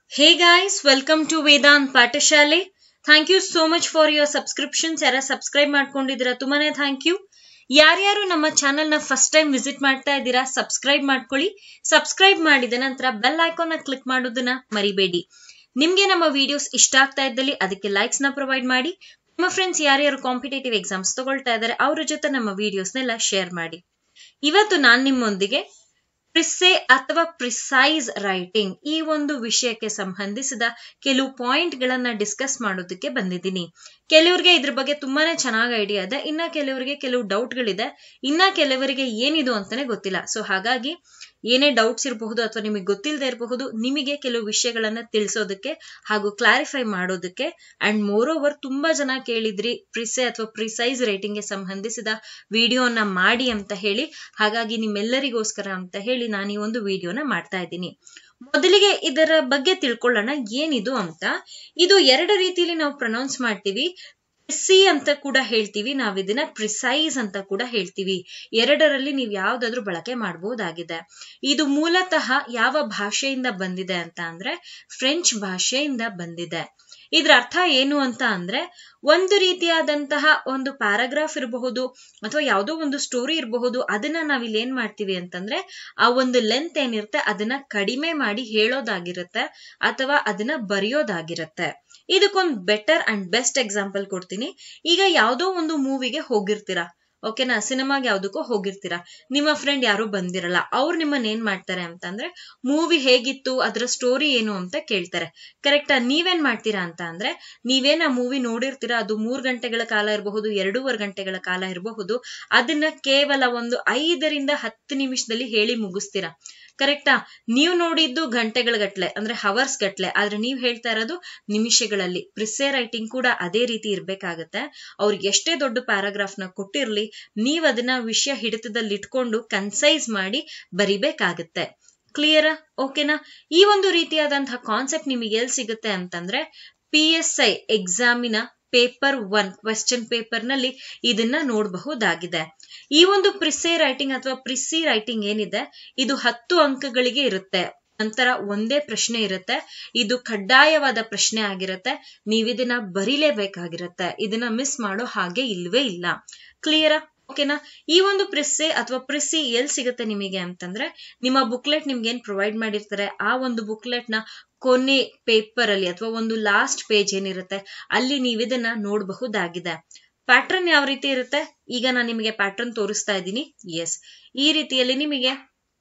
Hey guys, welcome to Vedant ಪಾಠಶಾಲೆ thank you so much for your subscriptions ಯಾರ subscribe ಮಾಡ್ಕೊಂಡಿದ್ದೀರಾ ತುಂಬಾನೇ thank you ಯಾರ್ಯಾರು ನಮ್ಮ ಚಾನೆಲ್ ನ ಫಸ್ಟ್ ಟೈಮ್ ವಿಸಿಟ್ ಮಾಡ್ತಾ ಇದ್ದೀರಾ ಸಬ್ಸ್ಕ್ರೈಬ್ ಮಾಡ್ಕೊಳ್ಳಿ ಸಬ್ಸ್ಕ್ರೈಬ್ ಮಾಡಿದ ನಂತರ ಬೆಲ್ ಐಕಾನ್ ನ ಕ್ಲಿಕ್ ಮಾಡೋದನ್ನ ಮರಿಬೇಡಿ ನಿಮ್ಗೆ ನಮ್ಮ ವಿಡಿಯೋಸ್ ಇಷ್ಟ ಆಗ್ತಾ ಇದ್ದಲ್ಲಿ ಅದಕ್ಕೆ ಲೈಕ್ಸ್ ನ ಪ್ರೊವೈಡ್ ಮಾಡಿ ನಿಮ್ಮ ಫ್ರೆಂಡ್ಸ್ ಯಾರ್ಯಾರು ಕಾಂಪಿಟೇಟಿವ್ ಎಕ್ಸಾಮ್ಸ್ ತಗೊಳ್ತಾ ಇದ್ದಾರೆ ಅವ್ರ ಜೊತೆ ನಮ್ಮ ವಿಡಿಯೋಸ್ನೆಲ್ಲ ಶೇರ್ ಮಾಡಿ ಇವತ್ತು ನಾನ್ ನಿಮ್ಮೊಂದಿಗೆ ಪ್ರಿಸ್ಸೆ ಅಥವಾ ಪ್ರಿಸೈಸ್ ರೈಟಿಂಗ್ ಈ ಒಂದು ವಿಷಯಕ್ಕೆ ಸಂಬಂಧಿಸಿದ ಕೆಲವು ಪಾಯಿಂಟ್ ಗಳನ್ನ ಡಿಸ್ಕಸ್ ಮಾಡೋದಕ್ಕೆ ಬಂದಿದ್ದೀನಿ ಕೆಲವರಿಗೆ ಇದ್ರ ಬಗ್ಗೆ ತುಂಬಾನೇ ಚೆನ್ನಾಗಿ ಐಡಿಯಾ ಇದೆ ಇನ್ನ ಕೆಲವರಿಗೆ ಕೆಲವು ಡೌಟ್ ಗಳಿದೆ ಇನ್ನ ಕೆಲವರಿಗೆ ಏನಿದು ಅಂತಾನೆ ಗೊತ್ತಿಲ್ಲ ಸೊ ಹಾಗಾಗಿ ಏನೇ ಡೌಟ್ಸ್ ಇರಬಹುದು ಅಥವಾ ನಿಮಗೆ ಗೊತ್ತಿಲ್ಲದೆ ಇರಬಹುದು ನಿಮಗೆ ಕೆಲವು ವಿಷಯಗಳನ್ನ ತಿಳಿಸೋದಕ್ಕೆ ಹಾಗೂ ಕ್ಲಾರಿಫೈ ಮಾಡೋದಕ್ಕೆ ಅಂಡ್ ಮೋರ್ ಓವರ್ ತುಂಬಾ ಜನ ಕೇಳಿದ್ರಿ ಪ್ರಿಸೆ ಅಥವಾ ಪ್ರಿಸೈಸ್ ರೇಟಿಂಗ್ ಗೆ ಸಂಬಂಧಿಸಿದ ವಿಡಿಯೋನ ಮಾಡಿ ಅಂತ ಹೇಳಿ ಹಾಗಾಗಿ ನಿಮ್ಮೆಲ್ಲರಿಗೋಸ್ಕರ ಅಂತ ಹೇಳಿ ನಾನು ಈ ಒಂದು ವಿಡಿಯೋನ ಮಾಡ್ತಾ ಇದ್ದೀನಿ ಮೊದಲಿಗೆ ಇದರ ಬಗ್ಗೆ ತಿಳ್ಕೊಳ್ಳೋಣ ಏನಿದು ಅಂತ ಇದು ಎರಡು ರೀತಿಯಲ್ಲಿ ನಾವು ಪ್ರೊನೌನ್ಸ್ ಮಾಡ್ತೀವಿ ಸಿ ಅಂತ ಕೂಡ ಹೇಳ್ತೀವಿ ನಾವ್ ಇದನ್ನ ಪ್ರಿಸೈಸ್ ಅಂತ ಕೂಡ ಹೇಳ್ತೀವಿ ಎರಡರಲ್ಲಿ ನೀವು ಯಾವ್ದಾದ್ರು ಬಳಕೆ ಮಾಡಬಹುದಾಗಿದೆ ಇದು ಮೂಲತಃ ಯಾವ ಭಾಷೆಯಿಂದ ಬಂದಿದೆ ಅಂತ ಅಂದ್ರೆ ಫ್ರೆಂಚ್ ಭಾಷೆಯಿಂದ ಬಂದಿದೆ ಇದ್ರ ಅರ್ಥ ಏನು ಅಂತ ಅಂದ್ರೆ ಒಂದು ರೀತಿಯಾದಂತಹ ಒಂದು ಪ್ಯಾರಾಗ್ರಾಫ್ ಇರಬಹುದು ಅಥವಾ ಯಾವುದೋ ಒಂದು ಸ್ಟೋರಿ ಇರಬಹುದು ಅದನ್ನ ನಾವಿಲ್ಲಿ ಏನ್ ಮಾಡ್ತೀವಿ ಅಂತಂದ್ರೆ ಆ ಒಂದು ಲೆಂತ್ ಏನಿರುತ್ತೆ ಅದನ್ನ ಕಡಿಮೆ ಮಾಡಿ ಹೇಳೋದಾಗಿರುತ್ತೆ ಅಥವಾ ಅದನ್ನ ಬರೆಯೋದಾಗಿರುತ್ತೆ ಇದಕ್ಕೊಂದು ಬೆಟರ್ ಅಂಡ್ ಬೆಸ್ಟ್ ಎಕ್ಸಾಂಪಲ್ ಕೊಡ್ತೀನಿ ಈಗ ಯಾವುದೋ ಒಂದು ಮೂವಿಗೆ ಹೋಗಿರ್ತೀರಾ ಓಕೆನಾ ಸಿನಿಮಾಗೆ ಯಾವ್ದಕ್ಕೋ ಹೋಗಿರ್ತೀರಾ ನಿಮ್ಮ ಫ್ರೆಂಡ್ ಯಾರು ಬಂದಿರಲ್ಲ ಅವ್ರು ನಿಮ್ಮನ್ನ ಏನ್ ಮಾಡ್ತಾರೆ ಅಂತಂದ್ರೆ ಮೂವಿ ಹೇಗಿತ್ತು ಅದ್ರ ಸ್ಟೋರಿ ಏನು ಅಂತ ಕೇಳ್ತಾರೆ ಕರೆಕ್ಟಾ ನೀವೇನ್ ಮಾಡ್ತೀರಾ ಅಂತ ಅಂದ್ರೆ ನೀವೇನ್ ಆ ಮೂವಿ ನೋಡಿರ್ತೀರಾ ಅದು ಮೂರ್ ಗಂಟೆಗಳ ಕಾಲ ಇರಬಹುದು ಎರಡೂವರೆ ಗಂಟೆಗಳ ಕಾಲ ಇರಬಹುದು ಅದನ್ನ ಕೇವಲ ಒಂದು ಐದರಿಂದ ಹತ್ತು ನಿಮಿಷದಲ್ಲಿ ಹೇಳಿ ಮುಗಿಸ್ತೀರಾ ಕರೆಕ್ಟಾ ನೀವು ನೋಡಿದ್ದು ಗಂಟೆಗಳ ಗಟ್ಲೆ ಅಂದ್ರೆ ಹವರ್ಸ್ ಗಟ್ಲೆ ಆದ್ರೆ ನೀವ್ ಹೇಳ್ತಾ ಇರೋದು ನಿಮಿಷಗಳಲ್ಲಿ ಪ್ರಿಸೆ ರೈಟಿಂಗ್ ಕೂಡ ಅದೇ ರೀತಿ ಇರ್ಬೇಕಾಗತ್ತೆ ಅವ್ರಿಗೆ ಎಷ್ಟೇ ದೊಡ್ಡ ಪ್ಯಾರಾಗ್ರಾಫ್ ನ ಕೊಟ್ಟಿರ್ಲಿ ನೀವ್ ಅದನ್ನ ವಿಷಯ ಹಿಡಿತದಲ್ಲಿ ಇಟ್ಕೊಂಡು ಕನ್ಸೈಸ್ ಮಾಡಿ ಬರಿಬೇಕಾಗತ್ತೆ ಕ್ಲಿಯರಾ ಓಕೆನಾ ಈ ಒಂದು ರೀತಿಯಾದಂತಹ ಕಾನ್ಸೆಪ್ಟ್ ನಿಮಗೆ ಎಲ್ಲಿ ಸಿಗುತ್ತೆ ಅಂತಂದ್ರೆ ಪಿ ಎಸ್ ಐ ಎಕ್ಸಾಮಿನ ಪೇಪರ್ ಒನ್ ಕ್ವೆಶ್ಚನ್ ಪೇಪರ್ ನಲ್ಲಿ ಇದನ್ನ ನೋಡಬಹುದಾಗಿದೆ ಈ ಒಂದು ಪ್ರಿಸೆ ರೈಟಿಂಗ್ ಅಥವಾ ಪ್ರಿಸಿ ರೈಟಿಂಗ್ ಏನಿದೆ ಇದು ಹತ್ತು ಅಂಕಗಳಿಗೆ ಇರುತ್ತೆ ನಂತರ ಒಂದೇ ಪ್ರಶ್ನೆ ಇರುತ್ತೆ ಇದು ಕಡ್ಡಾಯವಾದ ಪ್ರಶ್ನೆ ಆಗಿರುತ್ತೆ ನೀವಿದನ್ನ ಬರೀಲೇಬೇಕಾಗಿರುತ್ತೆ ಇದನ್ನ ಮಿಸ್ ಮಾಡೋ ಹಾಗೆ ಇಲ್ವೇ ಇಲ್ಲ ಕ್ಲಿಯರಾ ಓಕೆನಾ ಈ ಒಂದು ಪ್ರಿಸ್ಸೆ ಅಥವಾ ಪ್ರಿಸಿ ಎಲ್ಲಿ ಸಿಗುತ್ತೆ ನಿಮಗೆ ಅಂತಂದ್ರೆ ನಿಮ್ಮ ಬುಕ್ಲೆಟ್ ನಿಮ್ಗೆ ಏನ್ ಪ್ರೊವೈಡ್ ಮಾಡಿರ್ತಾರೆ ಆ ಒಂದು ಬುಕ್ಲೆಟ್ ನ ಕೊನೆ ಪೇಪರ್ ಅಲ್ಲಿ ಅಥವಾ ಒಂದು ಲಾಸ್ಟ್ ಪೇಜ್ ಏನಿರುತ್ತೆ ಅಲ್ಲಿ ನೀವಿದನ್ನ ನೋಡಬಹುದಾಗಿದೆ ಪ್ಯಾಟ್ರನ್ ಯಾವ ರೀತಿ ಇರುತ್ತೆ ಈಗ ನಾನು ನಿಮಗೆ ಪ್ಯಾಟ್ರನ್ ತೋರಿಸ್ತಾ ಇದ್ದೀನಿ ಎಸ್ ಈ ರೀತಿಯಲ್ಲಿ ನಿಮಗೆ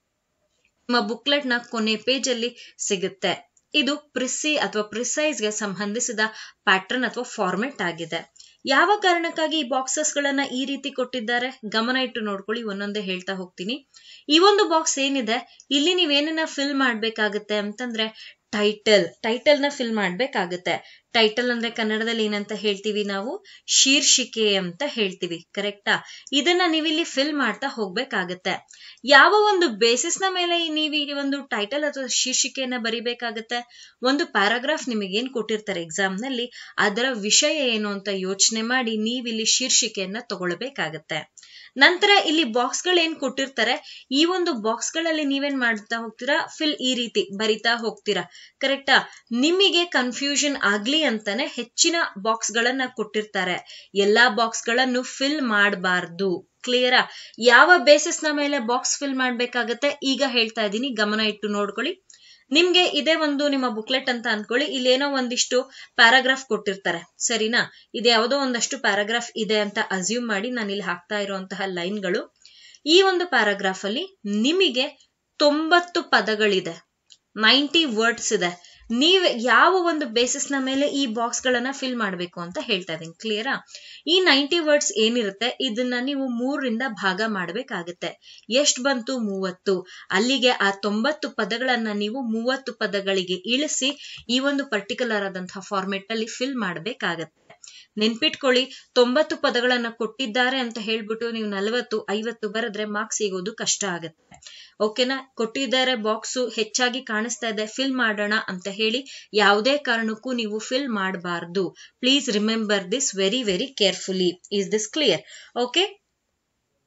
ನಿಮ್ಮ ಬುಕ್ಲೆಟ್ ನ ಕೊನೆ ಪೇಜ್ ಅಲ್ಲಿ ಸಿಗುತ್ತೆ ಇದು ಪ್ರಿಸಿ ಅಥವಾ ಪ್ರಿಸೈಸ್ ಗೆ ಸಂಬಂಧಿಸಿದ ಪ್ಯಾಟ್ರನ್ ಅಥವಾ ಫಾರ್ಮೆಟ್ ಆಗಿದೆ ಯಾವ ಕಾರಣಕ್ಕಾಗಿ ಈ ಬಾಕ್ಸಸ್ ಗಳನ್ನ ಈ ರೀತಿ ಕೊಟ್ಟಿದ್ದಾರೆ ಗಮನ ಇಟ್ಟು ನೋಡ್ಕೊಳ್ಳಿ ಒಂದೊಂದೇ ಹೇಳ್ತಾ ಹೋಗ್ತೀನಿ ಈ ಒಂದು ಬಾಕ್ಸ್ ಏನಿದೆ ಇಲ್ಲಿ ನೀವೇನನ್ನ ಫಿಲ್ ಮಾಡ್ಬೇಕಾಗತ್ತೆ ಅಂತಂದ್ರೆ ಟೈಟಲ್ ಟೈಟಲ್ ನ ಫಿಲ್ ಮಾಡ್ಬೇಕಾಗತ್ತೆ ಟೈಟಲ್ ಅಂದ್ರೆ ಕನ್ನಡದಲ್ಲಿ ಏನಂತ ಹೇಳ್ತೀವಿ ನಾವು ಶೀರ್ಷಿಕೆ ಅಂತ ಹೇಳ್ತೀವಿ ಕರೆಕ್ಟಾ ಇದನ್ನ ನೀವಿಲ್ಲಿ ಫಿಲ್ ಮಾಡ್ತಾ ಹೋಗ್ಬೇಕಾಗತ್ತೆ ಯಾವ ಒಂದು ಬೇಸಿಸ್ ನ ಮೇಲೆ ನೀವು ಈ ಒಂದು ಟೈಟಲ್ ಅಥವಾ ಶೀರ್ಷಿಕೆಯನ್ನ ಬರಿಬೇಕಾಗತ್ತೆ ಒಂದು ಪ್ಯಾರಾಗ್ರಾಫ್ ನಿಮಗೆ ಏನ್ ಕೊಟ್ಟಿರ್ತಾರೆ ಎಕ್ಸಾಮ್ ನಲ್ಲಿ ಅದರ ವಿಷಯ ಏನು ಅಂತ ಯೋಚನೆ ಮಾಡಿ ನೀವಿಲ್ಲಿ ಶೀರ್ಷಿಕೆಯನ್ನ ತಗೊಳ್ಬೇಕಾಗತ್ತೆ ನಂತರ ಇಲ್ಲಿ ಬಾಕ್ಸ್ ಗಳು ಏನ್ ಕೊಟ್ಟಿರ್ತಾರೆ ಈ ಒಂದು ಬಾಕ್ಸ್ ಗಳಲ್ಲಿ ನೀವೇನ್ ಮಾಡ್ತಾ ಹೋಗ್ತೀರಾ ಫಿಲ್ ಈ ರೀತಿ ಬರಿತಾ ಹೋಗ್ತೀರಾ ಕರೆಕ್ಟಾ ನಿಮಗೆ ಕನ್ಫ್ಯೂಷನ್ ಆಗ್ಲಿ ಅಂತಾನೆ ಹೆಚ್ಚಿನ ಬಾಕ್ಸ್ ಗಳನ್ನ ಕೊಟ್ಟಿರ್ತಾರೆ ಎಲ್ಲಾ ಬಾಕ್ಸ್ ಗಳನ್ನು ಫಿಲ್ ಮಾಡಬಾರ್ದು ಕ್ಲಿಯರಾ ಯಾವ ಬೇಸಿಸ್ ನ ಮೇಲೆ ಬಾಕ್ಸ್ ಫಿಲ್ ಮಾಡ್ಬೇಕಾಗತ್ತೆ ಈಗ ಹೇಳ್ತಾ ಇದ್ದೀನಿ ಗಮನ ಇಟ್ಟು ನೋಡ್ಕೊಳ್ಳಿ ನಿಮ್ಗೆ ಇದೇ ಒಂದು ನಿಮ್ಮ ಬುಕ್ಲೆಟ್ ಅಂತ ಅನ್ಕೊಳ್ಳಿ ಇಲ್ಲೇನೋ ಒಂದಿಷ್ಟು ಪ್ಯಾರಾಗ್ರಾಫ್ ಕೊಟ್ಟಿರ್ತಾರೆ ಸರಿನಾ ಇದು ಯಾವುದೋ ಒಂದಷ್ಟು ಪ್ಯಾರಾಗ್ರಾಫ್ ಇದೆ ಅಂತ ಅಸ್ಯೂಮ್ ಮಾಡಿ ನಾನು ಇಲ್ಲಿ ಹಾಕ್ತಾ ಇರುವಂತಹ ಲೈನ್ಗಳು ಈ ಒಂದು ಪ್ಯಾರಾಗ್ರಾಫ್ ಅಲ್ಲಿ ನಿಮಗೆ ತೊಂಬತ್ತು ಪದಗಳಿದೆ ನೈಂಟಿ ವರ್ಡ್ಸ್ ಇದೆ ನೀವ್ ಯಾವ ಒಂದು ಬೇಸಿಸ್ ನ ಮೇಲೆ ಈ ಬಾಕ್ಸ್ ಗಳನ್ನ ಫಿಲ್ ಮಾಡಬೇಕು ಅಂತ ಹೇಳ್ತಾ ಇದೀನಿ ಕ್ಲಿಯರಾ ಈ ನೈಂಟಿ ವರ್ಡ್ಸ್ ಏನಿರುತ್ತೆ ಇದನ್ನ ನೀವು ಮೂರರಿಂದ ಭಾಗ ಮಾಡ್ಬೇಕಾಗತ್ತೆ ಎಷ್ಟ್ ಬಂತು ಮೂವತ್ತು ಅಲ್ಲಿಗೆ ಆ ತೊಂಬತ್ತು ಪದಗಳನ್ನ ನೀವು ಮೂವತ್ತು ಪದಗಳಿಗೆ ಇಳಿಸಿ ಈ ಒಂದು ಪರ್ಟಿಕ್ಯುಲರ್ ಆದಂತಹ ಫಾರ್ಮೆಟ್ ಅಲ್ಲಿ ಫಿಲ್ ಮಾಡ್ಬೇಕಾಗತ್ತೆ ನೆನ್ಪಿಟ್ಕೊಳ್ಳಿ ತೊಂಬತ್ತು ಪದಗಳನ್ನ ಕೊಟ್ಟಿದ್ದಾರೆ ಅಂತ ಹೇಳ್ಬಿಟ್ಟು ನೀವು ನಲವತ್ತು ಐವತ್ತು ಬರೆದ್ರೆ ಮಾರ್ಕ್ಸ್ ಸಿಗೋದು ಕಷ್ಟ ಆಗುತ್ತೆ ಓಕೆನಾ ಕೊಟ್ಟಿದ್ದಾರೆ ಬಾಕ್ಸು ಹೆಚ್ಚಾಗಿ ಕಾಣಿಸ್ತಾ ಇದೆ ಫಿಲ್ ಮಾಡೋಣ ಅಂತ ಹೇಳಿ ಯಾವುದೇ ಕಾರಣಕ್ಕೂ ನೀವು ಫಿಲ್ ಮಾಡಬಾರ್ದು please remember this very very carefully is this clear okay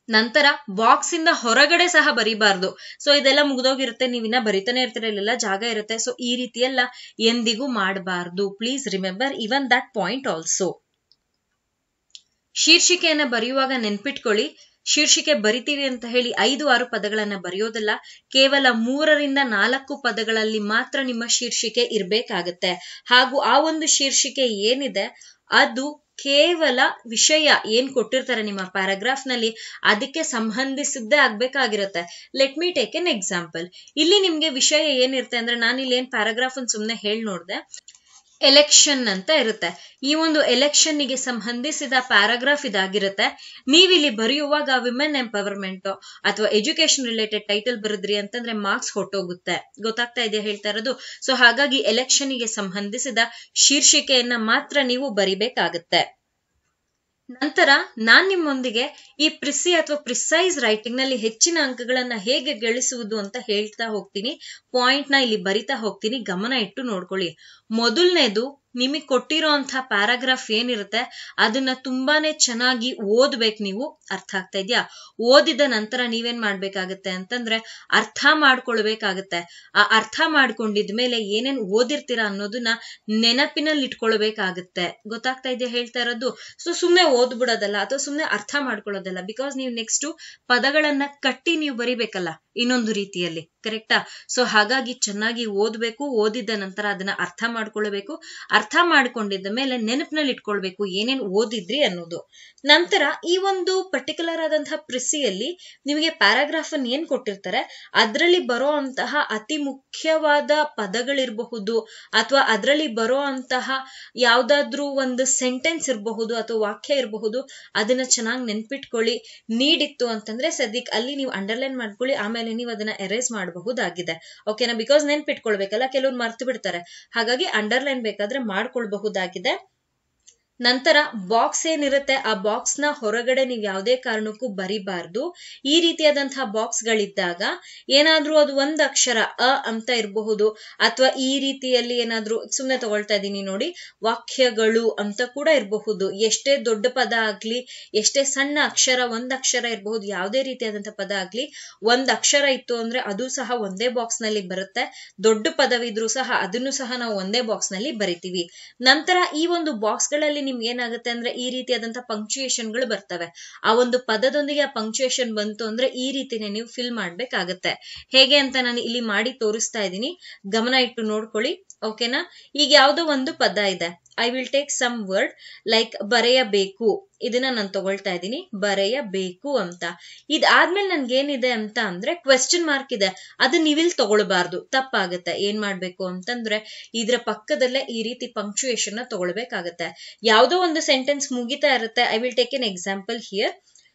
ನಂತರ ಬಾಕ್ಸ್ ಇಂದ ಹೊರಗಡೆ ಸಹ ಬರಿಬಾರ್ದು ಸೊ ಇದೆಲ್ಲ ಮುಗ್ದೋಗಿರುತ್ತೆ ನೀವಿನ್ನ ಬರಿತಾನೆ ಇರ್ತೀರ ಇಲ್ಲೆಲ್ಲ ಜಾಗ ಇರುತ್ತೆ ಸೊ ಈ ರೀತಿ ಎಲ್ಲ ಎಂದಿಗೂ ಮಾಡಬಾರ್ದು please remember even that point also ಶೀರ್ಷಿಕೆಯನ್ನ ಬರೆಯುವಾಗ ನೆನ್ಪಿಟ್ಕೊಳ್ಳಿ ಶೀರ್ಷಿಕೆ ಬರಿತೀವಿ ಅಂತ ಹೇಳಿ ಐದು ಆರು ಪದಗಳನ್ನ ಬರೆಯೋದಲ್ಲ ಕೇವಲ ಮೂರರಿಂದ ನಾಲ್ಕು ಪದಗಳಲ್ಲಿ ಮಾತ್ರ ನಿಮ್ಮ ಶೀರ್ಷಿಕೆ ಇರ್ಬೇಕಾಗತ್ತೆ ಹಾಗೂ ಆ ಒಂದು ಶೀರ್ಷಿಕೆ ಏನಿದೆ ಅದು ಕೇವಲ ವಿಷಯ ಏನ್ ಕೊಟ್ಟಿರ್ತಾರೆ ನಿಮ್ಮ ಪ್ಯಾರಾಗ್ರಾಫ್ ನಲ್ಲಿ ಅದಕ್ಕೆ ಸಂಬಂಧಿಸಿದ್ದೇ ಆಗ್ಬೇಕಾಗಿರುತ್ತೆ let me take an example ಇಲ್ಲಿ ನಿಮ್ಗೆ ವಿಷಯ ಏನಿರುತ್ತೆ ಅಂದ್ರೆ ನಾನು ಇಲ್ಲಿ ಏನ್ ಪ್ಯಾರಾಗ್ರಾಫ್ ಅನ್ನು ಸುಮ್ನೆ ಹೇಳಿ ನೋಡ್ದೆ ಎಲೆಕ್ಷನ್ ಅಂತ ಇರುತ್ತೆ ಈ ಒಂದು ಎಲೆಕ್ಷನ್ ಗೆ ಸಂಬಂಧಿಸಿದ ಪ್ಯಾರಾಗ್ರಾಫ್ ಇದಾಗಿರುತ್ತೆ ನೀವಿಲ್ಲಿ ಬರೆಯುವಾಗ ವಿಮೆನ್ ಎಂಪವರ್ಮೆಂಟ್ ಅಥವಾ ಎಜುಕೇಶನ್ ರಿಲೇಟೆಡ್ ಟೈಟಲ್ ಬರೆದ್ರಿ ಅಂತಂದ್ರೆ ಮಾರ್ಕ್ಸ್ ಹೊಟ್ಟೋಗುತ್ತೆ ಗೊತ್ತಾಗ್ತಾ ಇದೆಯಾ ಹೇಳ್ತಾ ಇರೋದು ಸೊ ಹಾಗಾಗಿ ಎಲೆಕ್ಷನ್ ಗೆ ಸಂಬಂಧಿಸಿದ ಶೀರ್ಷಿಕೆಯನ್ನ ಮಾತ್ರ ನೀವು ಬರಿಬೇಕಾಗತ್ತೆ ನಂತರ ನಾನ್ ನಿಮ್ಮೊಂದಿಗೆ ಈ ಪ್ರಿಸಿ ಅಥವಾ ಪ್ರಿಸೈಸ್ ರೈಟಿಂಗ್ ನಲ್ಲಿ ಹೆಚ್ಚಿನ ಅಂಕಗಳನ್ನ ಹೇಗೆ ಗಳಿಸುವುದು ಅಂತ ಹೇಳ್ತಾ ಹೋಗ್ತೀನಿ ಪಾಯಿಂಟ್ ನ ಇಲ್ಲಿ ಬರಿತಾ ಹೋಗ್ತೀನಿ ಗಮನ ಇಟ್ಟು ನೋಡ್ಕೊಳ್ಳಿ ಮೊದಲನೇದು ನಿಮಗೆ ಕೊಟ್ಟಿರೋ ಅಂತ ಪ್ಯಾರಾಗ್ರಾಫ್ ಏನಿರುತ್ತೆ ಅದನ್ನ ತುಂಬಾನೇ ಚೆನ್ನಾಗಿ ಓದ್ಬೇಕು ನೀವು ಅರ್ಥ ಆಗ್ತಾ ಇದೆಯಾ ಓದಿದ ನಂತರ ನೀವೇನ್ ಮಾಡ್ಬೇಕಾಗತ್ತೆ ಅಂತಂದ್ರೆ ಅರ್ಥ ಮಾಡ್ಕೊಳ್ಬೇಕಾಗತ್ತೆ ಆ ಅರ್ಥ ಮಾಡ್ಕೊಂಡಿದ್ಮೇಲೆ ಏನೇನ್ ಓದಿರ್ತೀರಾ ಅನ್ನೋದನ್ನ ನೆನಪಿನಲ್ಲಿ ಇಟ್ಕೊಳ್ಬೇಕಾಗತ್ತೆ ಗೊತ್ತಾಗ್ತಾ ಇದೆಯಾ ಹೇಳ್ತಾ ಇರೋದು ಸೊ ಸುಮ್ನೆ ಓದ್ಬಿಡೋದಲ್ಲ ಅಥವಾ ಸುಮ್ನೆ ಅರ್ಥ ಮಾಡ್ಕೊಳ್ಳೋದಲ್ಲ ಬಿಕಾಸ್ ನೀವು ನೆಕ್ಸ್ಟ್ ಪದಗಳನ್ನ ಕಟ್ಟಿ ನೀವು ಬರಿಬೇಕಲ್ಲ ಇನ್ನೊಂದು ರೀತಿಯಲ್ಲಿ ಕರೆಕ್ಟಾ ಸೊ ಹಾಗಾಗಿ ಚೆನ್ನಾಗಿ ಓದ್ಬೇಕು ಓದಿದ ನಂತರ ಅದನ್ನ ಅರ್ಥ ಮಾಡ್ಕೊಳ್ಬೇಕು ಅರ್ಥ ಮಾಡ್ಕೊಂಡಿದ್ದ ಮೇಲೆ ನೆನಪಿನಲ್ಲಿ ಇಟ್ಕೊಳ್ಬೇಕು ಏನೇನ್ ಓದಿದ್ರಿ ಅನ್ನೋದು ನಂತರ ಈ ಒಂದು ಪರ್ಟಿಕ್ಯುಲರ್ ಆದಂತಹ ಪ್ರಿಸಿಯಲ್ಲಿ ನಿಮಗೆ ಪ್ಯಾರಾಗ್ರಾಫ್ ಅನ್ನು ಏನ್ ಕೊಟ್ಟಿರ್ತಾರೆ ಅದರಲ್ಲಿ ಬರೋ ಅಂತಹ ಅತಿ ಮುಖ್ಯವಾದ ಪದಗಳಿರಬಹುದು ಅಥವಾ ಅದರಲ್ಲಿ ಬರೋ ಅಂತಹ ಯಾವ್ದಾದ್ರೂ ಒಂದು ಸೆಂಟೆನ್ಸ್ ಇರಬಹುದು ಅಥವಾ ವಾಕ್ಯ ಇರಬಹುದು ಅದನ್ನ ಚೆನ್ನಾಗಿ ನೆನ್ಪಿಟ್ಕೊಳ್ಳಿ ನೀಡಿತ್ತು ಅಂತಂದ್ರೆ ಸದ್ಯಕ್ಕೆ ಅಲ್ಲಿ ನೀವು ಅಂಡರ್ಲೈನ್ ಮಾಡ್ಕೊಳ್ಳಿ ಆಮೇಲೆ ನೀವು ಅದನ್ನ ಎರೇಸ್ ಮಾಡಬಹುದಾಗಿದೆ ಓಕೆನಾ ಬಿಕಾಸ್ ನೆನ್ಪಿಟ್ಕೊಳ್ಬೇಕಲ್ಲ ಕೆಲವ್ರು ಮರ್ತು ಬಿಡ್ತಾರೆ ಹಾಗಾಗಿ ಅಂಡರ್ಲೈನ್ ಬೇಕಾದ್ರೆ ಮಾಡ್ಕೊಳ್ಬಹುದಾಗಿದೆ ನಂತರ ಬಾಕ್ಸ್ ಏನಿರುತ್ತೆ ಆ ಬಾಕ್ಸ್ ನ ಹೊರಗಡೆ ನೀವು ಯಾವುದೇ ಕಾರಣಕ್ಕೂ ಬರಿಬಾರ್ದು ಈ ರೀತಿಯಾದಂತಹ ಬಾಕ್ಸ್ ಗಳಿದ್ದಾಗ ಏನಾದ್ರೂ ಅದು ಒಂದ್ ಅಕ್ಷರ ಅ ಅಂತ ಇರಬಹುದು ಅಥವಾ ಈ ರೀತಿಯಲ್ಲಿ ಏನಾದ್ರೂ ಸುಮ್ನೆ ತಗೊಳ್ತಾ ಇದ್ದೀನಿ ನೋಡಿ ವಾಕ್ಯಗಳು ಅಂತ ಕೂಡ ಇರಬಹುದು ಎಷ್ಟೇ ದೊಡ್ಡ ಪದ ಆಗ್ಲಿ ಎಷ್ಟೇ ಸಣ್ಣ ಅಕ್ಷರ ಒಂದ್ ಅಕ್ಷರ ಇರಬಹುದು ಯಾವುದೇ ರೀತಿಯಾದಂತಹ ಪದ ಆಗ್ಲಿ ಒಂದ್ ಅಕ್ಷರ ಇತ್ತು ಅಂದ್ರೆ ಅದು ಸಹ ಒಂದೇ ಬಾಕ್ಸ್ ನಲ್ಲಿ ಬರುತ್ತೆ ದೊಡ್ಡ ಪದವಿದ್ರೂ ಸಹ ಅದನ್ನು ಸಹ ನಾವು ಒಂದೇ ಬಾಕ್ಸ್ ನಲ್ಲಿ ಬರಿತೀವಿ ನಂತರ ಈ ಒಂದು ಬಾಕ್ಸ್ ಗಳಲ್ಲಿ ನಿಮ್ಗೆ ಏನಾಗುತ್ತೆ ಅಂದ್ರೆ ಈ ರೀತಿಯಾದಂತಹ ಪಂಕ್ಚುಯೇಷನ್ ಗಳು ಬರ್ತವೆ ಆ ಒಂದು ಪದದೊಂದಿಗೆ ಆ ಪಂಕ್ಚುಯೇಷನ್ ಬಂತು ಅಂದ್ರೆ ಈ ರೀತಿನೇ ನೀವು ಫಿಲ್ ಮಾಡ್ಬೇಕಾಗತ್ತೆ ಹೇಗೆ ಅಂತ ನಾನು ಇಲ್ಲಿ ಮಾಡಿ ತೋರಿಸ್ತಾ ಇದ್ದೀನಿ ಗಮನ ಇಟ್ಟು ನೋಡ್ಕೊಳ್ಳಿ ಓಕೆನಾ ಈಗ ಯಾವ್ದೋ ಒಂದು ಪದ ಇದೆ I will take some word like ಬರೆಯಬೇಕು ಇದನ್ನ ನಾನು ತಗೊಳ್ತಾ ಇದ್ದೀನಿ ಬರೆಯಬೇಕು ಅಂತ ಇದಾದ್ಮೇಲೆ ನನ್ಗೆ ಏನಿದೆ ಅಂತ ಅಂದ್ರೆ ಕ್ವೆಶ್ಚನ್ ಮಾರ್ಕ್ ಇದೆ ಅದನ್ನ ನೀವಿಲ್ ತಗೊಳ್ಬಾರ್ದು ತಪ್ಪಾಗತ್ತೆ ಏನ್ ಮಾಡ್ಬೇಕು ಅಂತಂದ್ರೆ ಇದ್ರ ಪಕ್ಕದಲ್ಲೇ ಈ ರೀತಿ ಪಂಕ್ಚುಯೇಷನ್ ನ ತಗೊಳ್ಬೇಕಾಗತ್ತೆ ಯಾವ್ದೋ ಒಂದು ಸೆಂಟೆನ್ಸ್ ಮುಗಿತಾ ಇರುತ್ತೆ I will take an example here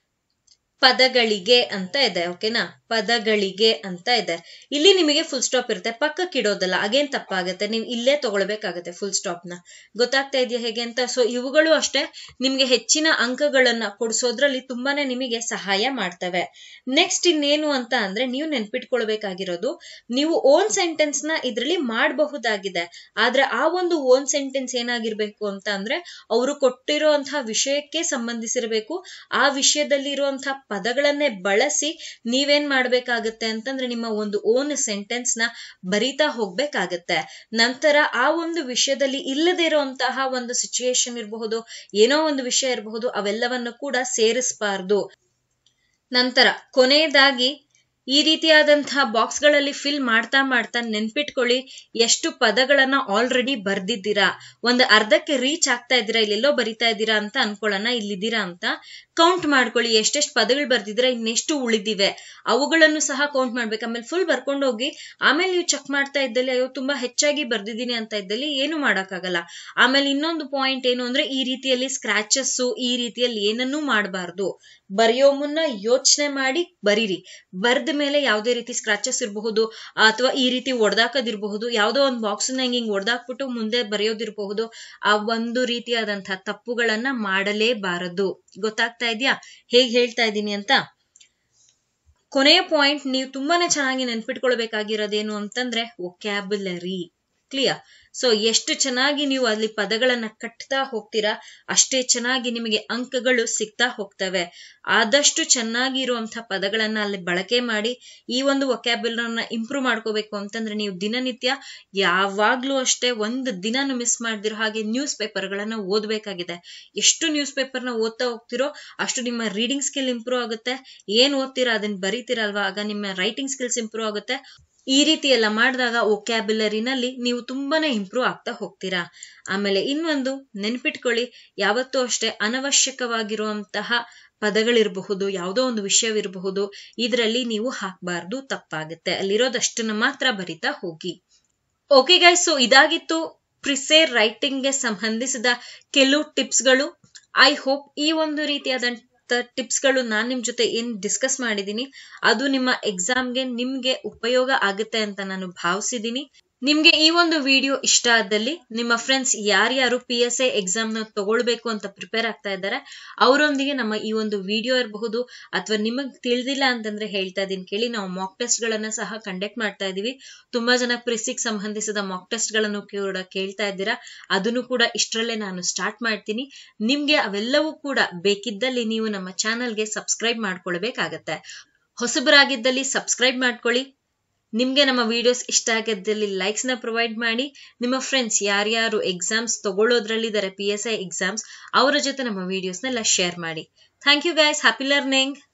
ಪದಗಳಿಗೆ ಅಂತ ಇದೆ ಓಕೆನಾ ಪದಗಳಿಗೆ ಅಂತ ಇದೆ ಇಲ್ಲಿ ನಿಮಗೆ ಫುಲ್ ಸ್ಟಾಪ್ ಇರುತ್ತೆ ಪಕ್ಕಕ್ಕೆ ಇಡೋದಲ್ಲ ಅಗೇನ್ ತಪ್ಪಾಗುತ್ತೆ ನೀವು ಇಲ್ಲೇ ತಗೊಳ್ಬೇಕಾಗತ್ತೆ ಫುಲ್ ಸ್ಟಾಪ್ ನ ಗೊತ್ತಾಗ್ತಾ ಇದೆಯಾ ಹೇಗೆ ಅಂತ ಸೊ ಇವುಗಳು ಅಷ್ಟೇ ನಿಮ್ಗೆ ಹೆಚ್ಚಿನ ಅಂಕಗಳನ್ನ ಕೊಡಿಸೋದ್ರಲ್ಲಿ ತುಂಬಾನೇ ನಿಮಗೆ ಸಹಾಯ ಮಾಡ್ತವೆ ನೆಕ್ಸ್ಟ್ ಇನ್ನೇನು ಅಂತ ಅಂದ್ರೆ ನೀವು ನೆನ್ಪಿಟ್ಕೊಳ್ಬೇಕಾಗಿರೋದು ನೀವು ಓನ್ ಸೆಂಟೆನ್ಸ್ ನ ಇದ್ರಲ್ಲಿ ಮಾಡಬಹುದಾಗಿದೆ ಆದ್ರೆ ಆ ಒಂದು ಓನ್ ಸೆಂಟೆನ್ಸ್ ಏನಾಗಿರ್ಬೇಕು ಅಂತ ಅಂದ್ರೆ ಅವರು ಕೊಟ್ಟಿರುವಂತಹ ವಿಷಯಕ್ಕೆ ಸಂಬಂಧಿಸಿರಬೇಕು ಆ ವಿಷಯದಲ್ಲಿ ಇರುವಂತಹ ಪದಗಳನ್ನೇ ಬಳಸಿ ನೀವೇನ್ ಮಾಡ್ಬೇಕಾಗತ್ತೆ ಅಂತಂದ್ರೆ ನಿಮ್ಮ ಒಂದು ಓನ್ ಸೆಂಟೆನ್ಸ್ ನ ಬರಿತಾ ಹೋಗ್ಬೇಕಾಗತ್ತೆ ನಂತರ ಆ ಒಂದು ವಿಷಯದಲ್ಲಿ ಇಲ್ಲದೆ ಇರುವಂತಹ ಒಂದು ಸಿಚುಯೇಷನ್ ಇರಬಹುದು ಏನೋ ಒಂದು ವಿಷಯ ಇರಬಹುದು ಅವೆಲ್ಲವನ್ನು ಕೂಡ ಸೇರಿಸಬಾರ್ದು ನಂತರ ಕೊನೆಯದಾಗಿ ಈ ರೀತಿಯಾದಂತಹ ಬಾಕ್ಸ್ ಗಳಲ್ಲಿ ಫಿಲ್ ಮಾಡ್ತಾ ಮಾಡ್ತಾ ನೆನ್ಪಿಟ್ಕೊಳ್ಳಿ ಎಷ್ಟು ಪದಗಳನ್ನ ಆಲ್ರೆಡಿ ಬರ್ದಿದ್ದೀರಾ ಒಂದು ಅರ್ಧಕ್ಕೆ ರೀಚ್ ಆಗ್ತಾ ಇದ್ದೀರಾ ಇಲ್ಲೆಲ್ಲೋ ಬರಿತಾ ಇದ್ದೀರಾ ಅಂತ ಅನ್ಕೊಳ್ಳೋಣ ಇಲ್ಲಿದ್ದೀರಾ ಅಂತ ಕೌಂಟ್ ಮಾಡ್ಕೊಳ್ಳಿ ಎಷ್ಟೆಷ್ಟು ಪದಗಳು ಬರ್ದಿದ್ರೆ ಇನ್ನೆಷ್ಟು ಉಳಿದಿವೆ ಅವುಗಳನ್ನು ಸಹ ಕೌಂಟ್ ಮಾಡ್ಬೇಕು ಆಮೇಲೆ ಫುಲ್ ಬರ್ಕೊಂಡು ಹೋಗಿ ಆಮೇಲೆ ನೀವು ಚೆಕ್ ಮಾಡ್ತಾ ಇದ್ದಲ್ಲಿ ಅಯ್ಯೋ ತುಂಬಾ ಹೆಚ್ಚಾಗಿ ಬರ್ದಿದ್ದೀನಿ ಅಂತ ಇದ್ದಲ್ಲಿ ಏನು ಮಾಡಕ್ಕಾಗಲ್ಲ ಆಮೇಲೆ ಇನ್ನೊಂದು ಪಾಯಿಂಟ್ ಏನು ಅಂದ್ರೆ ಈ ರೀತಿಯಲ್ಲಿ ಸ್ಕ್ರಾಚಸ್ ಈ ರೀತಿಯಲ್ಲಿ ಏನನ್ನೂ ಮಾಡಬಾರ್ದು ಬರೆಯೋ ಮುನ್ನ ಯೋಚನೆ ಮಾಡಿ ಬರೀರಿ ಬರ್ದ ಮೇಲೆ ಯಾವುದೇ ರೀತಿ ಸ್ಕ್ರಾಚಸ್ ಇರಬಹುದು ಅಥವಾ ಈ ರೀತಿ ಒಡ್ದಾಕದಿರಬಹುದು ಯಾವುದೋ ಒಂದು ಬಾಕ್ಸ್ ನ ಹಿಂಗ್ ಒಡ್ದಾಕ್ಬಿಟ್ಟು ಮುಂದೆ ಬರೆಯೋದಿರಬಹುದು ಆ ಒಂದು ರೀತಿಯಾದಂತಹ ತಪ್ಪುಗಳನ್ನ ಮಾಡಲೇಬಾರದು ಗೊತ್ತಾಗ್ತಾ ಇದೆಯಾ ಹೇಗ್ ಹೇಳ್ತಾ ಇದ್ದೀನಿ ಅಂತ ಕೊನೆಯ ಪಾಯಿಂಟ್ ನೀವು ತುಂಬಾನೇ ಚೆನ್ನಾಗಿ ನೆನ್ಪಿಟ್ಕೊಳ್ಬೇಕಾಗಿರೋದೇನು ಅಂತಂದ್ರೆ ಒಕ್ಯಾಬುಲರಿ ಕ್ಲಿಯರ್ ಸೊ ಎಷ್ಟು ಚೆನ್ನಾಗಿ ನೀವು ಅಲ್ಲಿ ಪದಗಳನ್ನ ಕಟ್ತಾ ಹೋಗ್ತೀರಾ ಅಷ್ಟೇ ಚೆನ್ನಾಗಿ ನಿಮಗೆ ಅಂಕಗಳು ಸಿಗ್ತಾ ಹೋಗ್ತವೆ ಆದಷ್ಟು ಚೆನ್ನಾಗಿ ಇರುವಂತಹ ಪದಗಳನ್ನ ಅಲ್ಲಿ ಬಳಕೆ ಮಾಡಿ ಈ ಒಂದು ವೊಕ್ಯಾಬ್ಯುಲರ್ನ ಇಂಪ್ರೂವ್ ಮಾಡ್ಕೋಬೇಕು ಅಂತಂದ್ರೆ ನೀವು ದಿನನಿತ್ಯ ಯಾವಾಗ್ಲೂ ಅಷ್ಟೇ ಒಂದು ದಿನಾನು ಮಿಸ್ ಮಾಡ್ದಿರೋ ಹಾಗೆ ನ್ಯೂಸ್ ಪೇಪರ್ಗಳನ್ನ ಓದ್ಬೇಕಾಗಿದೆ ಎಷ್ಟು ನ್ಯೂಸ್ ಪೇಪರ್ನ ಓದ್ತಾ ಹೋಗ್ತಿರೋ ಅಷ್ಟು ನಿಮ್ಮ ರೀಡಿಂಗ್ ಸ್ಕಿಲ್ ಇಂಪ್ರೂವ್ ಆಗುತ್ತೆ ಏನ್ ಓದ್ತೀರಾ ಅದನ್ನ ಬರೀತೀರಲ್ವಾ ಆಗ ನಿಮ್ಮ ರೈಟಿಂಗ್ ಸ್ಕಿಲ್ಸ್ ಇಂಪ್ರೂವ್ ಆಗುತ್ತೆ ಈ ರೀತಿ ಎಲ್ಲ ಮಾಡಿದಾಗ ವೊಕ್ಯಾಬ್ಯುಲರಿನಲ್ಲಿ ನೀವು ತುಂಬಾನೇ ಇಂಪ್ರೂವ್ ಆಗ್ತಾ ಹೋಗ್ತೀರಾ ಆಮೇಲೆ ಇನ್ನೊಂದು ನೆನ್ಪಿಟ್ಕೊಳ್ಳಿ ಯಾವತ್ತೂ ಅಷ್ಟೇ ಅನವಶ್ಯಕವಾಗಿರುವಂತಹ ಪದಗಳಿರಬಹುದು ಯಾವುದೋ ಒಂದು ವಿಷಯವಿರಬಹುದು ಇದರಲ್ಲಿ ನೀವು ಹಾಕಬಾರ್ದು ತಪ್ಪಾಗುತ್ತೆ ಅಲ್ಲಿರೋದಷ್ಟನ್ನ ಮಾತ್ರ ಬರಿತಾ ಹೋಗಿ ಓಕೆ ಗೈಸ್ ಸೊ ಇದಾಗಿತ್ತು ಪ್ರಿಸೇ ರೈಟಿಂಗ್ಗೆ ಸಂಬಂಧಿಸಿದ ಕೆಲವು ಟಿಪ್ಸ್ಗಳು ಐ ಹೋಪ್ ಈ ಒಂದು ರೀತಿಯಾದಂತ ಟಿಪ್ಸ್ಗಳು ನಾನು ನಿಮ್ ಜೊತೆ ಏನ್ ಡಿಸ್ಕಸ್ ಮಾಡಿದೀನಿ ಅದು ನಿಮ್ಮ ಎಕ್ಸಾಮ್ಗೆ ನಿಮ್ಗೆ ಉಪಯೋಗ ಆಗುತ್ತೆ ಅಂತ ನಾನು ಭಾವಿಸಿದೀನಿ ನಿಮ್ಗೆ ಈ ಒಂದು ವಿಡಿಯೋ ಇಷ್ಟ ಆದಲ್ಲಿ ನಿಮ್ಮ ಫ್ರೆಂಡ್ಸ್ ಯಾರ್ಯಾರು ಪಿ ಎಸ್ ಎ ಎಕ್ಸಾಮ್ ನ ತಗೊಳ್ಬೇಕು ಅಂತ ಪ್ರಿಪೇರ್ ಆಗ್ತಾ ಇದ್ದಾರೆ ಅವರೊಂದಿಗೆ ನಮ್ಮ ಈ ಒಂದು ವಿಡಿಯೋ ಇರಬಹುದು ಅಥವಾ ನಿಮಗ್ ತಿಳಿದಿಲ್ಲ ಅಂತಂದ್ರೆ ಹೇಳ್ತಾ ಇದೀನಿ ಕೇಳಿ ನಾವು ಮಾಕ್ ಟೆಸ್ಟ್ ಗಳನ್ನ ಸಹ ಕಂಡಕ್ಟ್ ಮಾಡ್ತಾ ಇದೀವಿ ತುಂಬಾ ಜನ ಪ್ರಿಸಿಗ್ ಸಂಬಂಧಿಸಿದ ಮಾಕ್ ಟೆಸ್ಟ್ ಗಳನ್ನು ಕೂಡ ಕೇಳ್ತಾ ಇದ್ದೀರಾ ಅದನ್ನು ಕೂಡ ಇಷ್ಟರಲ್ಲೇ ನಾನು ಸ್ಟಾರ್ಟ್ ಮಾಡ್ತೀನಿ ನಿಮ್ಗೆ ಅವೆಲ್ಲವೂ ಕೂಡ ಬೇಕಿದ್ದಲ್ಲಿ ನೀವು ನಮ್ಮ ಚಾನಲ್ಗೆ ಸಬ್ಸ್ಕ್ರೈಬ್ ಮಾಡ್ಕೊಳ್ಬೇಕಾಗತ್ತೆ ಹೊಸಬರಾಗಿದ್ದಲ್ಲಿ ಸಬ್ಸ್ಕ್ರೈಬ್ ಮಾಡ್ಕೊಳ್ಳಿ ನಿಮ್ಗೆ ನಮ್ಮ ವಿಡಿಯೋಸ್ ಇಷ್ಟ ಆಗಿದ್ದಲ್ಲಿ ಲೈಕ್ಸ್ ನ ಪ್ರೊವೈಡ್ ಮಾಡಿ ನಿಮ್ಮ ಫ್ರೆಂಡ್ಸ್ ಯಾರ್ಯಾರು ಎಕ್ಸಾಮ್ಸ್ ತಗೊಳ್ಳೋದ್ರಲ್ಲಿದ್ದಾರೆ ಪಿ ಎಸ್ ಐ ಎಕ್ಸಾಮ್ಸ್ ಅವರ ಜೊತೆ ನಮ್ಮ ವಿಡಿಯೋಸ್ನೆಲ್ಲ ಶೇರ್ ಮಾಡಿ thank you guys happy learning